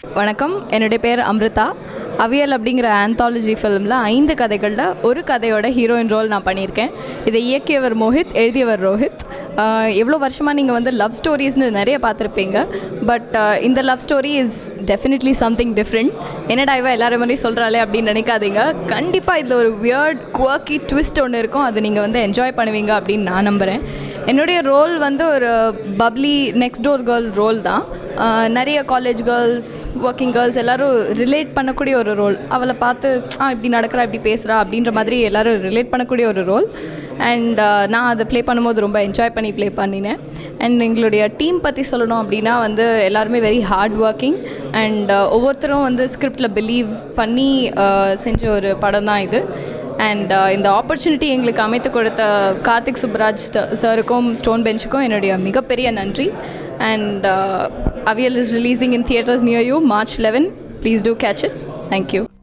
வணக்கம் என்னுடைய பேர் அம்ரிதா அவியல் அப்படிங்கிற ஆந்தாலஜி ஃபிலிமில் ஐந்து கதைகளில் ஒரு கதையோட ஹீரோயின் ரோல் நான் பண்ணியிருக்கேன் இதை இயக்கியவர் மோஹித் எழுதியவர் ரோஹித் ஆஹ் எவ்வளோ வருஷமாக நீங்கள் வந்து லவ் ஸ்டோரிஸ்னு நிறைய பார்த்துருப்பீங்க பட் இந்த love story is definitely something different என்னடா இவ எல்லாரும் மாதிரி சொல்கிறாளே அப்படின்னு நினைக்காதீங்க கண்டிப்பாக இதில் ஒரு வியர்ட் குவர்க்கி ட்விஸ்ட் ஒன்று இருக்கும் அதை நீங்கள் வந்து என்ஜாய் பண்ணுவீங்க அப்படின்னு நான் நம்புகிறேன் என்னுடைய ரோல் வந்து ஒரு bubbly next door girl role தான் ஆஹ் நிறைய காலேஜ் கேர்ள்ஸ் ஒர்க்கிங் கேர்ள்ஸ் எல்லாரும் ரிலேட் பண்ணக்கூடிய ஒரு ரோல் அவளை பார்த்து ஆ இப்படி நடக்கிறா இப்படி பேசுகிறா அப்படின்ற மாதிரி எல்லாரும் ரிலேட் பண்ணக்கூடிய ஒரு ரோல் அண்ட் நான் அதை ப்ளே பண்ணும்போது ரொம்ப என்ஜாய் பண்ணி ப்ளே பண்ணினேன் அண்ட் எங்களுடைய டீம் பற்றி சொல்லணும் அப்படின்னா வந்து எல்லாருமே வெரி ஹார்ட் ஒர்க்கிங் அண்ட் ஒவ்வொருத்தரும் வந்து ஸ்கிரிப்டில் பிலீவ் பண்ணி ஆஹ் செஞ்ச ஒரு படம் தான் இது அண்ட் இந்த ஆப்பர்ச்சுனிட்டி எங்களுக்கு அமைத்து கொடுத்த கார்த்திக் சுப்ராஜ் சாருக்கும் ஸ்டோன் பெஞ்சுக்கும் என்னுடைய மிகப்பெரிய நன்றி and Aviyal is releasing in theatres near you March eleven please do catch it thank you